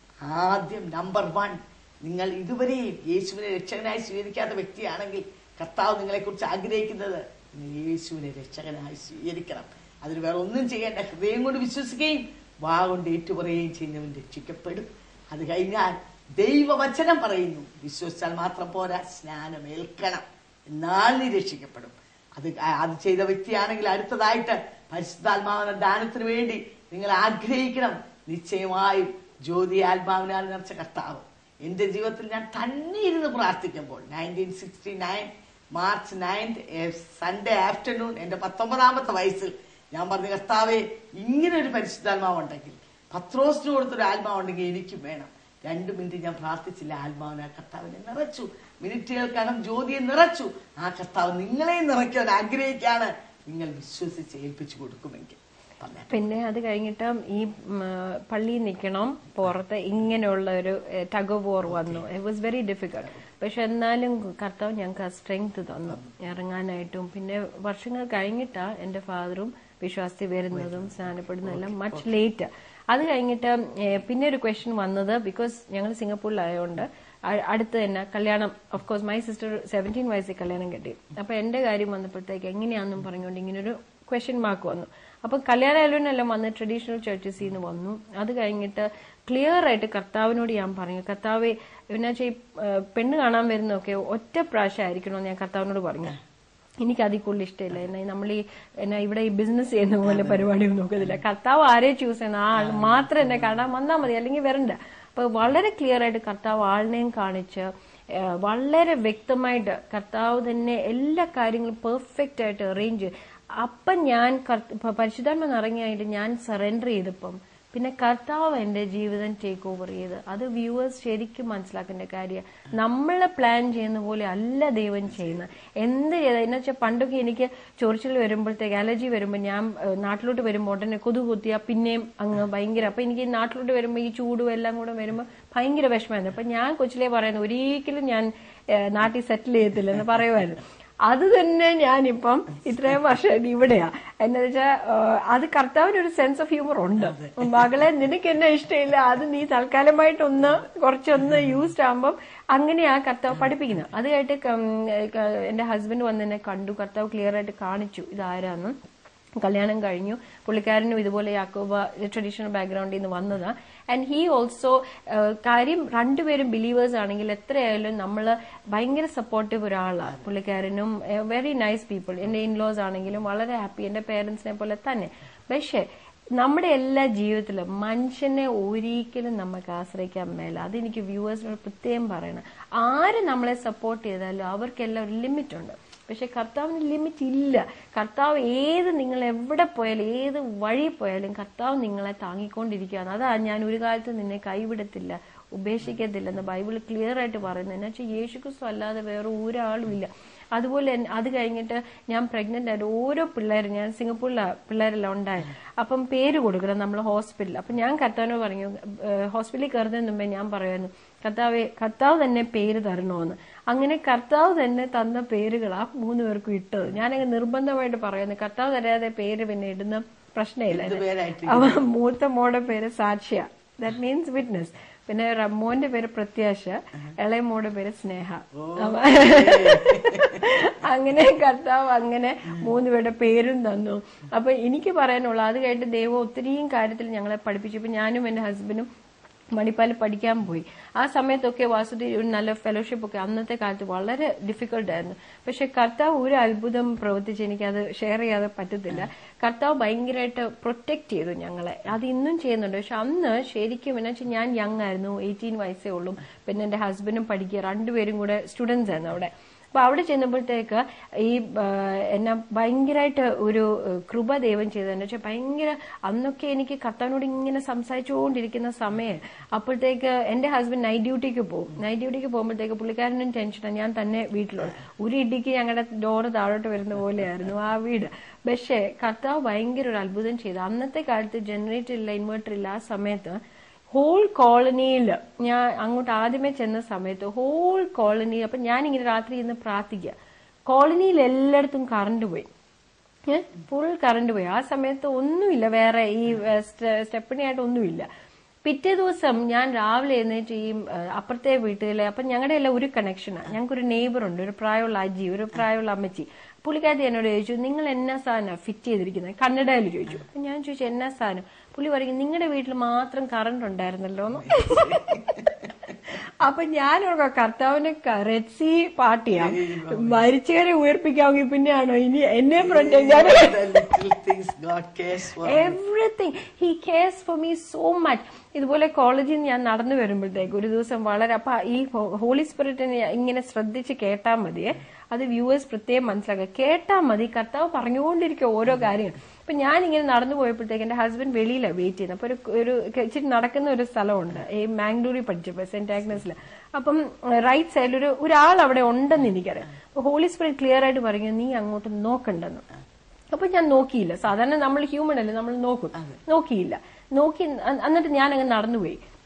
ആദ്യം നമ്പർ വൺ നിങ്ങൾ ഇതുവരെയും യേശുവിനെ രക്ഷകനായി സ്വീകരിക്കാത്ത വ്യക്തിയാണെങ്കിൽ കർത്താവ് നിങ്ങളെക്കുറിച്ച് ആഗ്രഹിക്കുന്നത് നിങ്ങൾ യേശുവിനെ രക്ഷകനായി സ്വീകരിക്കണം അതിന് വേറെ ഒന്നും ചെയ്യേണ്ട ഹൃദയം കൊണ്ട് വിശ്വസിക്കുകയും വാ കൊണ്ട് ഏറ്റുപറയുകയും ചെയ്യുന്നവൻ രക്ഷിക്കപ്പെടും അത് കഴിഞ്ഞാൽ ദൈവവചനം പറയുന്നു വിശ്വസിച്ചാൽ മാത്രം പോരാ സ്നാനമേൽക്കണം എന്നാൽ നീ രക്ഷിക്കപ്പെടും അത് അത് ചെയ്ത വ്യക്തിയാണെങ്കിൽ അടുത്തതായിട്ട് പരിശുദ്ധാത്മാവിന്റെ ദാനത്തിന് വേണ്ടി നിങ്ങൾ ആഗ്രഹിക്കണം നിശ്ചയമായും ജ്യോതി ആത്മാവിനാൽ നിറച്ച കർത്താവ് എന്റെ ജീവിതത്തിൽ ഞാൻ തന്നെ ഇരുന്ന് പ്രാർത്ഥിക്കുമ്പോൾ nineteen sixty nine March ninth Sunday afternoon എന്റെ പത്തൊമ്പതാമത്തെ വയസ്സിൽ ഞാൻ പറഞ്ഞു കർത്താവെ ഇങ്ങനെ ഒരു പരിശുദ്ധാത്മാവ് ഉണ്ടെങ്കിൽ പത്രോസിന് കൊടുത്തൊരു ആത്മാവുണ്ടെങ്കിൽ എനിക്കും വേണം രണ്ടു മിനിറ്റ് ഞാൻ പ്രാർത്ഥിച്ചില്ല ആത്മാവിനെ ആ കർത്താവിനെ നിറച്ചു മിനിറ്റുകൾക്കകം ജ്യോതിയെ നിറച്ചു ആ കർത്താവ് നിങ്ങളെ നിറയ്ക്കാൻ ആഗ്രഹിക്കാണ് നിങ്ങൾ വിശ്വസിച്ച് ഏൽപ്പിച്ചു കൊടുക്കുമെങ്കിൽ പറഞ്ഞു പിന്നെ അത് കഴിഞ്ഞിട്ട് ഈ ഉം, പള്ളിയിൽ നിൽക്കണം പുറത്ത് ഇങ്ങനെയുള്ള ഒരു ടഗ് വോർ വന്നു ഇറ്റ് വാസ് വെരി ഡിഫിക്കൽട്ട് പക്ഷെ എന്നാലും കർത്താവ് ഞങ്ങൾക്ക് ആ സ്ട്രെങ്ത് തന്നു ഇറങ്ങാനായിട്ടും പിന്നെ വർഷങ്ങൾ കഴിഞ്ഞിട്ടാ എന്റെ ഫാദറും വിശ്വാസത്തിൽ വരുന്നതും സ്നാനപ്പെടുന്നതും എല്ലാം മച്ച് ലേറ്റ് അത് കഴിഞ്ഞിട്ട് ഏഹ്, പിന്നെ ഒരു ക്വസ്റ്റ്യൻ വന്നത് ബിക്കോസ് ഞങ്ങൾ സിംഗപ്പൂരിലായതുകൊണ്ട് അ- അടുത്ത് തന്നെ കല്യാണം of course my sister seventeen വയസ്സിൽ കല്യാണം കെട്ടി അപ്പൊ എന്റെ കാര്യം വന്നപ്പോഴത്തേക്ക് എങ്ങനെയാണെന്നും പറഞ്ഞുകൊണ്ട് ഇങ്ങനെ ഒരു ക്വസ്റ്റ്യൻ മാർക്ക് വന്നു അപ്പൊ കല്യാണ ആലോചനെല്ലാം വന്ന് ട്രഡീഷണൽ ചർച്ചസിൽ നിന്ന് വന്നു അത് കഴിഞ്ഞിട്ട് ക്ലിയർ ആയിട്ട് കർത്താവിനോട് ഞാൻ പറഞ്ഞു കർത്താവ് എന്നുവെച്ചാൽ ഈ ഏഹ്, പെണ്ണ് കാണാൻ വരുന്നതൊക്കെ ഒറ്റ പ്രാവശ്യം ആയിരിക്കണമെന്ന് ഞാൻ കർത്താവിനോട് പറഞ്ഞു എനിക്ക് അതിൽ കൂടുതൽ ഇഷ്ടമില്ല എന്നാ നമ്മൾ ഈ എന്നാ ഇവിടെ ഈ ബിസിനസ് ചെയ്യുന്ന പോലെ പരിപാടിയൊന്നും നോക്കുന്നില്ല കർത്താവ് ആരെ ചൂസ് ചെയ്യുന്ന ആ ആൾ മാത്രം എന്നെ കാണാൻ വന്നാൽ മതി അല്ലെങ്കിൽ വരണ്ട അപ്പൊ വളരെ ക്ലിയർ ആയിട്ട് കർത്താവ് ആളിനെയും കാണിച്ച് ഏഹ്, വളരെ വ്യക്തമായിട്ട് കർത്താവ് തന്നെ എല്ലാ കാര്യങ്ങളും പെർഫെക്റ്റ് ആയിട്ട് അറേഞ്ച് അപ്പം ഞാൻ കർത്ത- ഇപ്പൊ പരിശുദ്ധാത്മ ഇറങ്ങിയായിട്ട് ഞാൻ സറണ്ടർ ചെയ്തപ്പം പിന്നെ കർത്താവ് എന്റെ ജീവിതം ടേക്ക് ഓവർ ചെയ്ത് അത് വ്യൂവേഴ്സ് ശരിക്കും മനസ്സിലാക്കേണ്ട കാര്യം നമ്മളെ പ്ലാൻ ചെയ്യുന്ന പോലെ അല്ല ദൈവം ചെയ്യുന്നത് എന്ത് ചെയ്ത എന്ന് വെച്ചാൽ പണ്ടൊക്കെ എനിക്ക് ചൊറിച്ചിൽ വരുമ്പോഴത്തേക്ക് അലർജി വരുമ്പോൾ ഞാൻ ഏഹ്, നാട്ടിലോട്ട് വരുമ്പോൾ ഉടനെ കൊതു കുത്തിയാ പിന്നെയും അങ്ങ് ഭയങ്കര അപ്പൊ എനിക്ക് ഈ നാട്ടിലോട്ട് വരുമ്പോൾ ഈ ചൂടും എല്ലാം കൂടെ വരുമ്പോൾ ഭയങ്കര വിഷമമായിരുന്നു അപ്പൊ ഞാൻ കൊച്ചിലെ പറയുന്നു ഒരിക്കലും ഞാൻ ഏഹ്, നാട്ടിൽ സെറ്റിൽ ചെയ്യത്തില്ല എന്ന് പറയുമായിരുന്നു അത് തന്നെ ഞാനിപ്പം ഇത്രയും വർഷം ഇവിടെയാ എന്താ വെച്ചാൽ അത് കർത്താവിന് ഒരു സെൻസ് ഓഫ് ഹ്യൂമർ ഉണ്ട് മകളെ നിനക്ക് എന്നെ ഇഷ്ടമില്ല അത് നീ തൽക്കാലമായിട്ടൊന്ന് കുറച്ചൊന്ന് യൂസ്ഡ് ആകുമ്പം അങ്ങനെയാ കർത്താവ് പഠിപ്പിക്കുന്നത് അത് കഴിഞ്ഞിട്ട് കം- ക- എന്റെ ഹസ്ബൻഡ് വന്ന് എന്നെ കണ്ടു കർത്താവ് ക്ലിയർ ആയിട്ട് കാണിച്ചു ഇതാരാന്ന് കല്യാണം കഴിഞ്ഞു പുള്ളിക്കാരനും ഇതുപോലെ യാക്കോബ ട്രഡീഷണൽ ബാക്ക്ഗ്രൗണ്ടിൽ നിന്ന് വന്നതാ ആൻഡ് ഹീ ഓൾസോ കാര്യം രണ്ടുപേരും ബിലീവേഴ്സ് ആണെങ്കിൽ എത്രയായാലും നമ്മൾ ഭയങ്കര സപ്പോർട്ടീവ് ഒരാളാണ് പുള്ളിക്കാരനും വെരി നൈസ് പീപ്പിൾ എന്റെ ഇൻലോസ് ആണെങ്കിലും വളരെ ഹാപ്പി എന്റെ പേരൻസിനെ പോലെ തന്നെ പക്ഷേ നമ്മുടെ എല്ലാ ജീവിതത്തിലും മനുഷ്യനെ ഒരിക്കലും നമുക്ക് ആശ്രയിക്കാൻ മേല അതെനിക്ക് വ്യൂവേഴ്സിനോട് പ്രത്യേകം പറയണം ആര് നമ്മളെ സപ്പോർട്ട് ചെയ്താലും അവർക്കെല്ലാം ഒരു ലിമിറ്റ് ഉണ്ട് പക്ഷെ കർത്താവിന് ലിമിറ്റ് ഇല്ല കർത്താവ് ഏത് നിങ്ങൾ എവിടെ പോയാലും ഏത് വഴി പോയാലും കർത്താവ് നിങ്ങളെ താങ്ങിക്കൊണ്ടിരിക്കുകയാണ് അതാ ഞാൻ ഒരു കാലത്ത് നിന്നെ കൈവിടത്തില്ല ഉപേക്ഷിക്കത്തില്ലെന്ന് ബൈബിൾ ക്ലിയർ ആയിട്ട് പറയുന്നത് എന്ന് വെച്ചാൽ യേശുക്രിസ്തു അല്ലാതെ വേറെ ഒരാളും ഇല്ല അതുപോലെ തന്നെ അത് കഴിഞ്ഞിട്ട് ഞാൻ പ്രഗ്നന്റ് ആയിട്ട് ഓരോ പിള്ളേരും ഞാൻ സിംഗപ്പൂരിലെ പിള്ളേരെല്ലാം ഉണ്ടായി അപ്പം പേര് കൊടുക്കണം നമ്മൾ ഹോസ്പിറ്റലിൽ അപ്പം ഞാൻ കർത്താവിനോട് പറഞ്ഞു ഏഹ് ഹോസ്പിറ്റലിൽ കയറുന്നതിന് മുമ്പേ ഞാൻ പറയുമായിരുന്നു കർത്താവെ കർത്താവ് തന്നെ പേര് തരണമെന്ന് അങ്ങനെ കർത്താവ് തന്നെ തന്ന പേരുകളാ മൂന്ന് പേർക്കും ഇട്ടത് ഞാനങ്ങ് നിർബന്ധമായിട്ട് പറയുന്നു കർത്താവ് തരാതെ പേര് പിന്നെ ഇടുന്ന പ്രശ്നമില്ല എന്ത് പേരായിട്ട് അവ മൂത്ത മോടെ പേര് സാക്ഷ്യ ദാറ്റ് മീൻസ് വിറ്റ്നസ് പിന്നെ ര- മോന്റെ പേര് പ്രത്യാശ ഇളയ മോടെ പേര് സ്നേഹ അവ- അങ്ങനെ കർത്താവ് അങ്ങനെ മൂന്ന് പേരുടെ പേരും തന്നു അപ്പൊ എനിക്ക് പറയാനുള്ള അത് കഴിഞ്ഞിട്ട് ദൈവം ഒത്തിരിയും കാര്യത്തിൽ ഞങ്ങളെ പഠിപ്പിച്ചു ഇപ്പൊ ഞാനും എന്റെ ഹസ്ബൻഡും മണിപ്പാൽ പഠിക്കാൻ പോയി ആ സമയത്തൊക്കെ വാസുദി ഒരു നല്ല ഫെലോഷിപ്പ് ഒക്കെ അന്നത്തെ കാലത്ത് വളരെ ഡിഫിക്കൽട്ട് ആയിരുന്നു പക്ഷെ കർത്താവ് ഒരു അത്ഭുതം പ്രവർത്തിച്ച് എനിക്കത് ഷെയർ ചെയ്യാതെ പറ്റത്തില്ല കർത്താവ് ഭയങ്കരമായിട്ട് പ്രൊട്ടക്ട് ചെയ്തു ഞങ്ങളെ അത് ഇന്നും ചെയ്യുന്നുണ്ട് പക്ഷെ അന്ന് ശരിക്കും എന്ന് വെച്ചാൽ ഞാൻ യങ് ആയിരുന്നു എയ്റ്റീൻ വയസ്സേ ഉള്ളൂ പിന്നെ എന്റെ ഹസ്ബൻഡും പഠിക്കുക രണ്ടുപേരും കൂടെ സ്റ്റുഡൻസ് ആയിരുന്നു അവിടെ അപ്പൊ അവിടെ ചെന്നപ്പോഴത്തേക്ക് ഈ ആ, എന്നെ ഭയങ്കരമായിട്ട് ഒരു ആ, കൃപ ദൈവം ചെയ്തതെന്ന് വെച്ചാൽ ഭയങ്കര അന്നൊക്കെ എനിക്ക് കർത്താവിനോട് ഇങ്ങനെ സംസാരിച്ചുകൊണ്ടിരിക്കുന്ന സമയം അപ്പോഴത്തേക്ക് എന്റെ ഹസ്ബൻഡ് നൈറ്റ് ഡ്യൂട്ടിക്ക് പോകും നൈറ്റ് ഡ്യൂട്ടിക്ക് പോകുമ്പോഴത്തേക്ക് പുള്ളിക്കാരനും ടെൻഷനാണ് ഞാൻ തന്നെ വീട്ടിലുള്ളു ഒരു ഇടിക്ക് ഞങ്ങളുടെ ഡോറ് താഴോട്ട് വരുന്ന പോലെയായിരുന്നു ആ വീട് പക്ഷേ കർത്താവ് ഭയങ്കര ഒരു അത്ഭുതം ചെയ്തു അന്നത്തെ കാലത്ത് ജനറേറ്റർ ഇല്ല ഇൻവെർട്ടർ ഇല്ല ആ സമയത്ത് ഹോൾ കോളനിയിൽ ഞാൻ അങ്ങോട്ട് ആദ്യമേ ചെന്ന സമയത്ത് ഹോൾ കോളനി അപ്പൊ ഞാനിങ്ങനെ രാത്രി ഇന്ന് പ്രാർത്ഥിക്കുക കോളനിയിൽ എല്ലായിടത്തും കറണ്ട് പോയി ഫുൾ കറണ്ട് പോയി ആ സമയത്ത് ഒന്നുമില്ല വേറെ ഈ സ്റ്റെപ്പണിയായിട്ട് ഒന്നുമില്ല പിറ്റേ ദിവസം ഞാൻ രാവിലെ എഴുന്നേറ്റ് ഈ ഏഹ്, അപ്പുറത്തെ വീട്ടിലെ അപ്പൊ ഞങ്ങളുടെ എല്ലാം ഒരു കണക്ഷനാണ് ഞങ്ങൾക്കൊരു നെയ്ബർ ഉണ്ട് ഒരു പ്രായമുള്ള അജി ഒരു പ്രായമുള്ള അമ്മച്ചി പുള്ളിക്കാരത്തി എന്നോട് ചോദിച്ചു നിങ്ങൾ എന്നാ സാധനം ഫിറ്റ് ചെയ്തിരിക്കുന്നത് കന്നഡയിൽ ചോദിച്ചു അപ്പൊ ഞാൻ ചോദിച്ചു എന്നാ സാധനം പുള്ളി പറയും നിങ്ങളുടെ വീട്ടിൽ മാത്രം കറണ്ട് ഉണ്ടായിരുന്നല്ലോ എന്ന് അപ്പൊ ഞാനോർക്ക കർത്താവിനെ കരച്ചി പാട്ടിയാ മരിച്ചവരെ ഉയർപ്പിക്കാമെങ്കിൽ പിന്നെയാണോ ഇനി എന്നെ പ്രൊട്ടക്ട് ഞാൻ the little things God cares for. Everything he cares for me so much ഇതുപോലെ കോളേജിൽ നിന്ന് ഞാൻ നടന്നു വരുമ്പോഴത്തേക്ക് ഒരു ദിവസം വളരെ അപ്പൊ ഈ ഹോളി സ്പിരിറ്റിനെ ഇങ്ങനെ ശ്രദ്ധിച്ച് കേട്ടാൽ മതിയെ അത് വ്യൂവേഴ്സ് പ്രത്യേകം മനസ്സിലാക്കുക കേട്ടാൽ മതി കർത്താവ് പറഞ്ഞുകൊണ്ടിരിക്കുക ഓരോ കാര്യങ്ങൾ അപ്പൊ ഞാൻ ഇങ്ങനെ നടന്നു പോയപ്പോഴത്തേക്ക് എന്റെ ഹസ്ബൻഡ് വെളിയിലാണ് വെയിറ്റ് ചെയ്യുന്നത് അപ്പൊ ഒരു ഒരു ഇച്ചിരി നടക്കുന്ന ഒരു സ്ഥലമുണ്ട് ഈ മാംഗ്ലൂരിൽ പഠിച്ചപ്പോ സെന്റ് ആഗ്നസിൽ അപ്പം റൈറ്റ് സൈഡിൽ ഒരു ഒരാൾ അവിടെ ഉണ്ടെന്ന് എനിക്കറിയാം അപ്പൊ ഹോളി സ്പിരിറ്റ് ക്ലിയർ ആയിട്ട് പറഞ്ഞു നീ അങ്ങോട്ട് നോക്കണ്ടെന്ന് അപ്പൊ ഞാൻ നോക്കിയില്ല സാധാരണ നമ്മൾ ഹ്യൂമൻ അല്ലേ നമ്മൾ നോക്കും നോക്കിയില്ല നോക്കി അ- എന്നിട്ട് ഞാൻ അങ്ങ് നടന്നുപോയി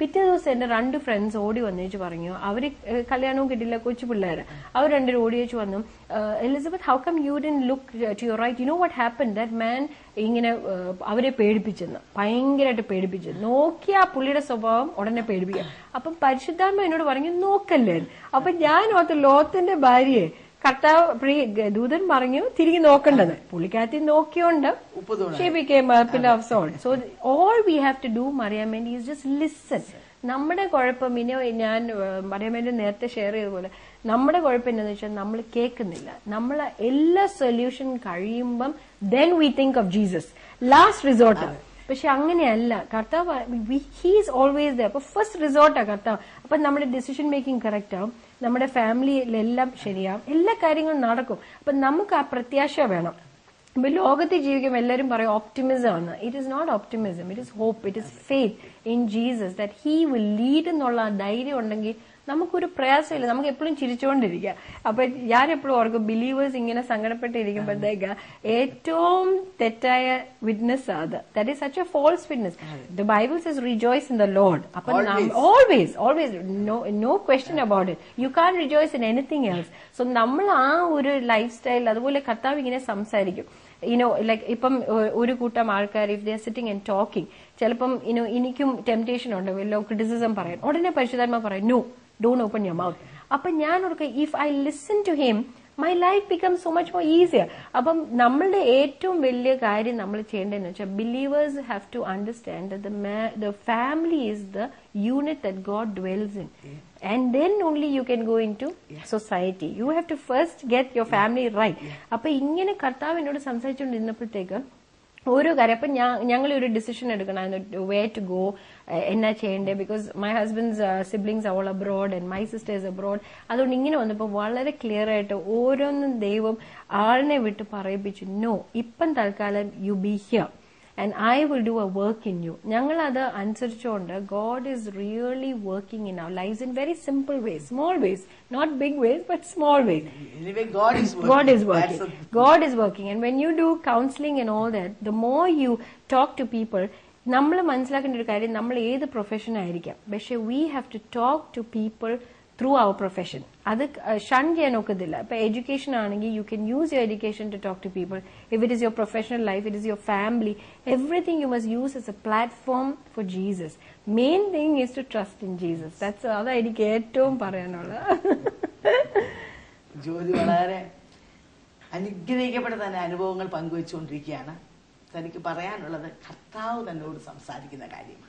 പിറ്റേ ദിവസം എന്റെ രണ്ട് ഫ്രണ്ട്സ് ഓടി വന്നേച്ച് പറഞ്ഞു അവര് ഏഹ്, കല്യാണവും കിട്ടില്ല കൊച്ചു പിള്ളേര് അവർ രണ്ടുപേരും ഓടി വെച്ച് വന്നു ഏഹ്, Elizabeth how come you didn't look to your right you know what happen that man ഇങ്ങനെ ഏഹ്, അവരെ പേടിപ്പിച്ചെന്ന് ഭയങ്കരമായിട്ട് പേടിപ്പിച്ചു നോക്കിയ ആ പുള്ളിയുടെ സ്വഭാവം ഉടനെ പേടിപ്പിക്കുക അപ്പം പരിശുദ്ധാത്മ എന്നോട് പറഞ്ഞു നോക്കല്ലേ അപ്പൊ ഞാൻ ഓർത്ത് ലോത്തിന്റെ ഭാര്യയെ കർത്താവ് പ്രിയ ദൂതൻ പറഞ്ഞു തിരികെ നോക്കേണ്ടത് പുള്ളിക്കാത്തി നോക്കിയോണ്ട് ഉപ്പ് തൂണ she became a pillar of salt. So all we have to do, Mariamandi, is just listen. നമ്മുടെ കുഴപ്പം ഇനി ഞാൻ മറിയാമ്മേന്റെ നേരത്തെ ഷെയർ ചെയ്ത പോലെ നമ്മുടെ കുഴപ്പം എന്താണെന്ന് വെച്ചാൽ നമ്മൾ കേൾക്കുന്നില്ല നമ്മൾ എല്ലാ സൊല്യൂഷൻ കഴിയുമ്പം then we think of Jesus last resort പക്ഷെ അങ്ങനെയല്ല കർത്താവ് ഹീസ് ഓൾവേസ് ദ അപ്പൊ ഫസ്റ്റ് റിസോർട്ടാ കർത്താവ് അപ്പൊ നമ്മുടെ ഡിസിഷൻ മേക്കിംഗ് കറക്റ്റ് ആവും നമ്മുടെ ഫാമിലിയിലെല്ലാം ശരിയാവും എല്ലാ കാര്യങ്ങളും നടക്കും അപ്പൊ നമുക്ക് ആ പ്രത്യാശ വേണം ഇപ്പൊ ലോകത്തിൽ ജീവിക്കുമ്പോൾ എല്ലാവരും പറയും ഓപ്റ്റിമിസം ആണ് it is not optimism it is hope it is faith in Jesus that he will lead എന്നുള്ള ആ ധൈര്യം ഉണ്ടെങ്കിൽ നമുക്കൊരു പ്രയാസമില്ല നമുക്ക് എപ്പോഴും ചിരിച്ചുകൊണ്ടിരിക്കുക അപ്പൊ ഞാൻ എപ്പോഴും ഓർക്കും ബിലീവേഴ്സ് ഇങ്ങനെ സങ്കടപ്പെട്ടിരിക്കുമ്പോഴത്തേക്ക് ഏറ്റവും തെറ്റായ വിറ്റ്നസ് അത് that is such a false witness the Bible says rejoice in the lord അപ്പൊ always always no no question about it you can rejoice in anything else so നമ്മൾ ആ ഒരു ലൈഫ് സ്റ്റൈൽ അതുപോലെ കർത്താവ് ഇങ്ങനെ സംസാരിക്കും യുനോ ലൈക്ക് ഇപ്പം O- ഒരു കൂട്ടം ആൾക്കാർ if they're sitting and talking ചിലപ്പം ഇനോ എനിക്കും ടെംപ്ടേഷൻ ഉണ്ട് വല്ലോ ക്രിറ്റിസിസം പറയാൻ ഉടനെ പരിശുദ്ധാത്മ പറയും no don't open your mouth അപ്പൊ ഞാൻ ഓർക്കുക if I listen to him my life become so much more easier അപ്പം നമ്മളുടെ ഏറ്റവും വലിയ കാര്യം നമ്മൾ ചെയ്യേണ്ടതെന്ന് വെച്ചാൽ believers have to understand the family is the unit that God dwells in and then only you can go into society you have to first get your family right അപ്പൊ ഇങ്ങനെ കർത്താവ് എന്നോട് സംസാരിച്ചുകൊണ്ടിരുന്നപ്പോഴത്തേക്ക് ഓരോ കാര്യം അപ്പൊ ഞങ്ങൾ ഒരു ഡിസിഷൻ എടുക്കണമായിരുന്നു വേ ടു ഗോ എന്നാ ചെയ്യണ്ടേ ബിക്കോസ് മൈ ഹസ്ബൻഡ്സ് സിബ്ലിങ്സ് അവൾ abroad and my sisters abroad അതുകൊണ്ട് ഇങ്ങനെ വന്നപ്പോൾ വളരെ ക്ലിയർ ആയിട്ട് ഓരോന്നും ദൈവം ആളിനെ വിട്ട് പറയിപ്പിച്ചു നോ ഇപ്പം തൽക്കാലം you be here and I will do a work in you ഞങ്ങൾ അത് അനുസരിച്ചുകൊണ്ട് God is really working in our life in very simple ways small ways not big ways but small ways Anyway, God is working. God is That's working. the- God is working. And when you do counseling and all that, the more you talk to people, നമ്മൾ മനസ്സിലാക്കേണ്ട ഒരു കാര്യം നമ്മൾ ഏത് profession ആയിരിക്കാം പക്ഷെ we have to talk to people through our profession അത് ഷൻ ചെയ്യാൻ ഒക്കത്തില്ല ഇപ്പൊ എഡ്യൂക്കേഷൻ ആണെങ്കിൽ you can use your education to talk to people if it is your professional life it is your family everything you must use as a platform for Jesus main thing is to trust in Jesus that's അതാ എനിക്ക് ഏറ്റവും പറയാനുള്ളത് ജ്യോതി വളരെ അനുഗ്രഹിക്കപ്പെട്ട തന്നെ അനുഭവങ്ങൾ പങ്കുവെച്ചുകൊണ്ടിരിക്കുകയാണ് തനിക്ക് പറയാനുള്ളത് കർത്താവ് തന്നോട് സംസാരിക്കുന്ന കാര്യമാണ്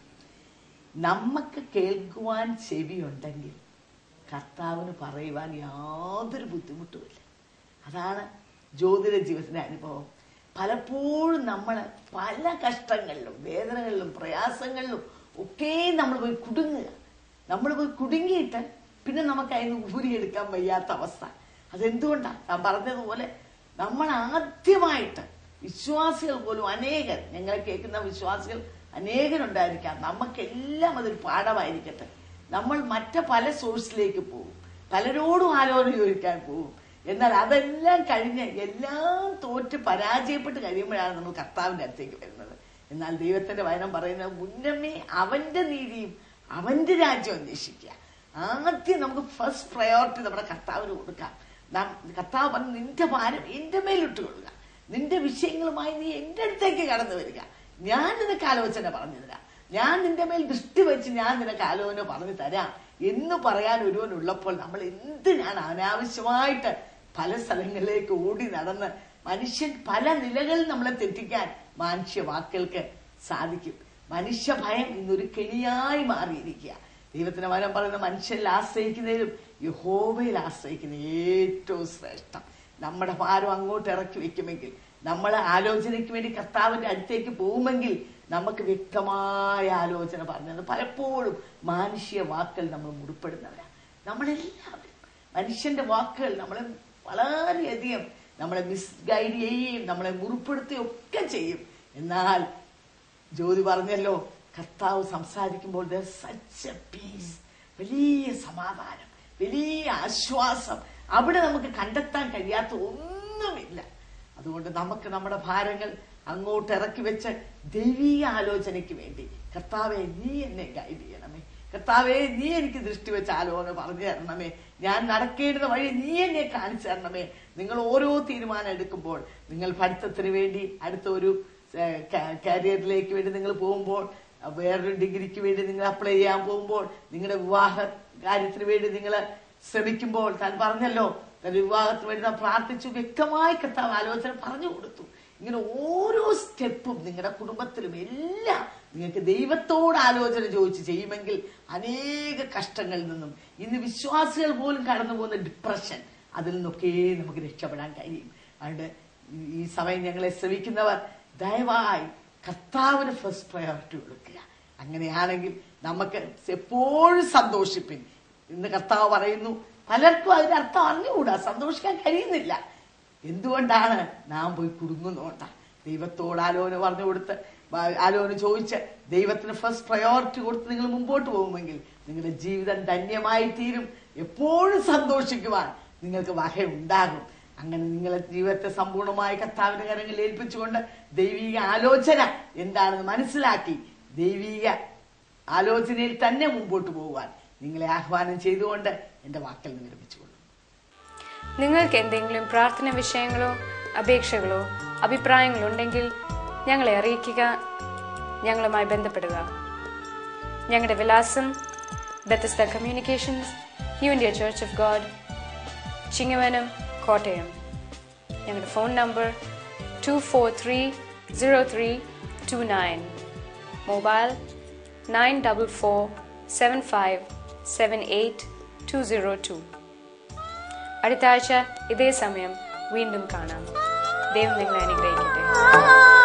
നമുക്ക് കേൾക്കുവാൻ ചെവിയുണ്ടെങ്കിൽ കർത്താവിന് പറയുവാൻ യാതൊരു ബുദ്ധിമുട്ടുമില്ല അതാണ് ജ്യോതിയുടെ ജീവിതത്തിന്റെ അനുഭവം പലപ്പോഴും നമ്മൾ പല കഷ്ടങ്ങളിലും വേദനകളിലും പ്രയാസങ്ങളിലും ഒക്കെ നമ്മൾ പോയി കുടുങ്ങുക നമ്മൾ പോയി കുടുങ്ങിയിട്ട് പിന്നെ നമുക്ക് അതിന് ഊരിയെടുക്കാൻ വയ്യാത്ത അവസ്ഥ അതെന്തുകൊണ്ടാണ് ഞാൻ പറഞ്ഞതുപോലെ നമ്മൾ ആദ്യമായിട്ട് വിശ്വാസികൾ പോലും അനേകർ ഞങ്ങളെ കേൾക്കുന്ന വിശ്വാസികൾ അനേകരുണ്ടായിരിക്കാം നമുക്കെല്ലാം അതൊരു പാഠമായിരിക്കട്ടെ നമ്മൾ മറ്റ് പല സോഴ്സിലേക്ക് പോകും പലരോടും ആലോചന ചോദിക്കാൻ പോകും എന്നാൽ അതെല്ലാം കഴിഞ്ഞ് എല്ലാം തോറ്റ് പരാജയപ്പെട്ട് കഴിയുമ്പോഴാണ് നമ്മൾ കർത്താവിന്റെ അടുത്തേക്ക് വരുന്നത് എന്നാൽ ദൈവത്തിന്റെ വചനം പറയുന്നത് മുന്നമേ അവന്റെ നീതിയും അവന്റെ രാജ്യം അന്വേഷിക്കുക ആദ്യം നമുക്ക് ഫസ്റ്റ് പ്രയോറിറ്റി നമ്മുടെ കർത്താവിന് കൊടുക്കാം നാം- കർത്താവ് പറഞ്ഞു നിന്റെ ഭാരം എന്റെ മേലിട്ടുകൊള്ളുക നിന്റെ വിഷയങ്ങളുമായി നീ എന്റെ അടുത്തേക്ക് കടന്നു വരിക ഞാൻ നിനക്ക് ആലോചന പറഞ്ഞു തരാം ഞാൻ നിന്റെ മേൽ ദൃഷ്ടി വെച്ച് ഞാൻ നിനക്ക് ആലോചന പറഞ്ഞു തരാം എന്ന് പറയാൻ ഒരുവനുള്ളപ്പോൾ നമ്മൾ എന്തിനാണ് അനാവശ്യമായിട്ട് പല സ്ഥലങ്ങളിലേക്ക് ഓടി നടന്ന് മനുഷ്യൻ പല നിലകളിൽ നമ്മളെ തെറ്റിക്കാൻ മാനുഷ്യ വാക്കുകൾക്ക് സാധിക്കും മനുഷ്യ ഭയം ഇന്നൊരു കെണിയായി മാറിയിരിക്കുക ദൈവത്തിന്റെ വരം പറയുന്ന മനുഷ്യരിൽ ആശ്രയിക്കുന്നതിലും യഹോവയിൽ ആശ്രയിക്കുന്ന ഏറ്റവും ശ്രേഷ്ഠം നമ്മുടെ ഭാരം അങ്ങോട്ട് ഇറക്കി വെക്കുമെങ്കിൽ നമ്മൾ ആലോചനയ്ക്ക് വേണ്ടി കർത്താവിന്റെ അടുത്തേക്ക് പോകുമെങ്കിൽ നമുക്ക് വ്യക്തമായ ആലോചന പറഞ്ഞത് പലപ്പോഴും മാനുഷിക വാക്കുകൾ നമ്മൾ മുറിപ്പെടുന്നവരാണ് നമ്മളെല്ലാവരും മനുഷ്യന്റെ വാക്കുകൾ നമ്മളെ വളരെയധികം നമ്മളെ മിസ്ഗൈഡ് ചെയ്യുകയും നമ്മളെ മുറിപ്പെടുത്തുകയും ഒക്കെ ചെയ്യും എന്നാൽ ജ്യോതി പറഞ്ഞല്ലോ കർത്താവ് സംസാരിക്കുമ്പോൾ സച്ച് എ പീസ് വലിയ സമാധാനം വലിയ ആശ്വാസം അവിടെ നമുക്ക് കണ്ടെത്താൻ കഴിയാത്ത ഒന്നുമില്ല അതുകൊണ്ട് നമുക്ക് നമ്മുടെ ഭാരങ്ങൾ അങ്ങോട്ട് ഇറക്കി വെച്ച് ദൈവീക ആലോചനയ്ക്ക് വേണ്ടി കർത്താവെ നീ എന്നെ ഗൈഡ് ചെയ്യണമേ കർത്താവേ നീ എനിക്ക് ദൃഷ്ടി വെച്ചാലോ എന്ന് പറഞ്ഞു തരണമേ ഞാൻ നടക്കേണ്ടുന്ന വഴി നീ എന്നെ കാണിച്ചു തരണമേ നിങ്ങൾ ഓരോ തീരുമാനം എടുക്കുമ്പോൾ നിങ്ങൾ പഠിത്തത്തിന് വേണ്ടി അടുത്ത ഒരു കരിയറിലേക്ക് വേണ്ടി നിങ്ങൾ പോകുമ്പോൾ വേറൊരു ഡിഗ്രിക്ക് വേണ്ടി നിങ്ങൾ അപ്ലൈ ചെയ്യാൻ പോകുമ്പോൾ നിങ്ങളുടെ വിവാഹ കാര്യത്തിന് വേണ്ടി നിങ്ങൾ ശ്രമിക്കുമ്പോൾ താൻ പറഞ്ഞല്ലോ തന്റെ വിവാഹത്തിന് വേണ്ടി താൻ പ്രാർത്ഥിച്ചു വ്യക്തമായി കർത്താവ് ആലോചന പറഞ്ഞു കൊടുത്തു ഇങ്ങനെ ഓരോ സ്റ്റെപ്പും നിങ്ങളുടെ കുടുംബത്തിലും എല്ലാം നിങ്ങൾക്ക് ദൈവത്തോട് ആലോചന ചോദിച്ച് ചെയ്യുമെങ്കിൽ അനേക കഷ്ടങ്ങളിൽ നിന്നും ഇന്ന് വിശ്വാസികൾ പോലും കടന്നു പോകുന്ന ഡിപ്രഷൻ അതിൽ നിന്നൊക്കെ നമുക്ക് രക്ഷപ്പെടാൻ കഴിയും അതുകൊണ്ട് ഈ- ഈ സമയം ഞങ്ങളെ ശ്രമിക്കുന്നവർ ദയവായി കർത്താവിന് ഫസ്റ്റ് പ്രയോറിറ്റി കൊടുക്കുക അങ്ങനെയാണെങ്കിൽ നമുക്ക് എപ്പോഴും സന്തോഷിപ്പിൻ ഇന്ന് കർത്താവ് പറയുന്നു പലർക്കും അതിന്റെ അർത്ഥം അറിഞ്ഞുകൂടാ സന്തോഷിക്കാൻ കഴിയുന്നില്ല എന്തുകൊണ്ടാണ് നാം പോയി കുടുങ്ങുന്നതുകൊണ്ടാണ് ദൈവത്തോട് ആലോചന പറഞ്ഞു കൊടുത്ത് ബ- ആലോചന ചോദിച്ച് ദൈവത്തിന് ഫസ്റ്റ് പ്രയോറിറ്റി കൊടുത്ത് നിങ്ങൾ മുമ്പോട്ട് പോകുമെങ്കിൽ നിങ്ങളുടെ ജീവിതം ധന്യമായി തീരും എപ്പോഴും സന്തോഷിക്കുവാൻ നിങ്ങൾക്ക് വകയുണ്ടാകും അങ്ങനെ നിങ്ങളെ ജീവിതത്തെ സമ്പൂർണ്ണമായി കർത്താവിന്റെ കരങ്ങളിൽ ഏൽപ്പിച്ചുകൊണ്ട് ദൈവിക ആലോചന എന്താണെന്ന് മനസ്സിലാക്കി ദൈവിക ആലോചനയിൽ തന്നെ മുമ്പോട്ട് പോകുവാൻ നിങ്ങളെ ആഹ്വാനം ചെയ്തുകൊണ്ട് എന്റെ വാക്കൽ നിന്ന് വിരമിച്ചുകൊള്ളും നിങ്ങൾക്ക് എന്തെങ്കിലും പ്രാർത്ഥന വിഷയങ്ങളോ അപേക്ഷകളോ അഭിപ്രായങ്ങളോ ഉണ്ടെങ്കിൽ ഞങ്ങളെ അറിയിക്കുക ഞങ്ങളുമായി ബന്ധപ്പെടുക ഞങ്ങളുടെ വിലാസം Bethesda communications New India Church of God Chingavanam Kottayam ഞങ്ങളുടെ phone number two four three zero three two nine mobile nine double four seven five seven eight two zero two അടുത്ത ആഴ്ച ഇതേ സമയം വീണ്ടും കാണാം ദൈവം നിങ്ങളെ അനുഗ്രഹിക്കട്ടെ ആ